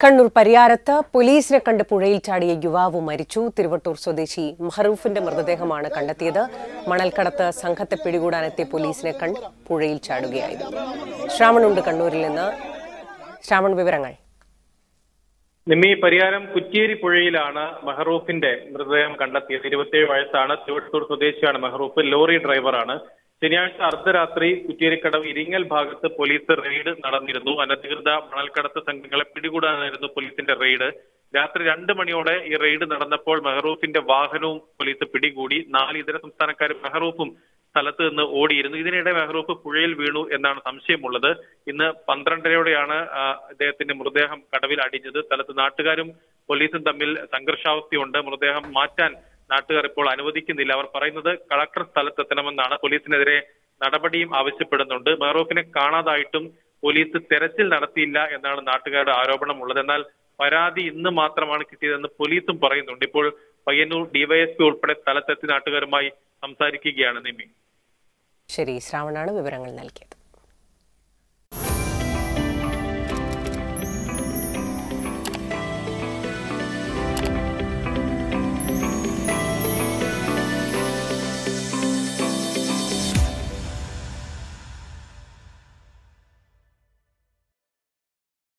കണ്ണൂർ പരിയാരത്ത് പോലീസിനെ കണ്ട് പുഴയിൽ ചാടിയ യുവാവ് മരിച്ചു തിരുവട്ടൂർ സ്വദേശി മഹറൂഫിന്റെ മൃതദേഹമാണ് കണ്ടെത്തിയത് മണൽക്കടത്ത് സംഘത്തെ പിടികൂടാനെത്തിയ പോലീസിനെ കണ്ട് പുഴയിൽ ചാടുകയായിരുന്നു ശ്രാവണുണ്ട് കണ്ണൂരിൽ നിന്ന് ശ്രാവൺ വിവരങ്ങൾ നിമ്മി പരിയാരം കുറ്റിയേരി പുഴയിലാണ് മെഹറൂഫിന്റെ മൃതദേഹം കണ്ടെത്തിയത് ഇരുപത്തിയേഴ് വയസ്സാണ് തിരുവട്ടൂർ സ്വദേശിയാണ് മെഹറൂഫ് ലോറി ഡ്രൈവറാണ് ശനിയാഴ്ച അർദ്ധരാത്രി കുറ്റിയേരിക്കടവ് ഇരിങ്ങൽ ഭാഗത്ത് പോലീസ് റെയ്ഡ് നടന്നിരുന്നു അനധികൃത മണൽക്കടത്ത് സംഘങ്ങളെ പിടികൂടാനായിരുന്നു പോലീസിന്റെ റെയ്ഡ് രാത്രി രണ്ട് മണിയോടെ ഈ റെയ്ഡ് നടന്നപ്പോൾ മെഹറൂഫിന്റെ വാഹനവും പോലീസ് പിടികൂടി നാല് ഇതര സംസ്ഥാനക്കാരും മെഹറൂഫും സ്ഥലത്ത് നിന്ന് ഓടിയിരുന്നു ഇതിനിടെ മെഹറൂഫ് പുഴയിൽ വീണു എന്നാണ് സംശയമുള്ളത് ഇന്ന് പന്ത്രണ്ടരയോടെയാണ് ആ, ഇദ്ദേഹത്തിന്റെ മൃതദേഹം കടവിൽ അടിഞ്ഞത് സ്ഥലത്ത് നാട്ടുകാരും പോലീസും തമ്മിൽ സംഘർഷാവസ്ഥയുണ്ട് മൃതദേഹം മാറ്റാൻ നാട്ടുകാർ ഇപ്പോൾ അനുവദിക്കുന്നില്ല അവർ പറയുന്നത് കളക്ടർ സ്ഥലത്തെത്തണമെന്നാണ് പോലീസിനെതിരെ നടപടിയും ആവശ്യപ്പെടുന്നുണ്ട് മെഹറൂഫിനെ കാണാതായിട്ടും പോലീസ് തെരച്ചിൽ നടത്തിയില്ല എന്നാണ് നാട്ടുകാരുടെ ആരോപണമുള്ളത് എന്നാൽ പരാതി ഇന്ന് മാത്രമാണ് കിട്ടിയതെന്ന് പോലീസും പറയുന്നുണ്ട് ഇപ്പോൾ പയ്യന്നൂർ ഡിവൈഎസ്പി ഉൾപ്പെടെ സ്ഥലത്തെത്തി നാട്ടുകാരുമായി സംസാരിക്കുകയാണ് നിമി ശരി ശ്രാവണാണ് വിവരങ്ങൾ നൽകിയത്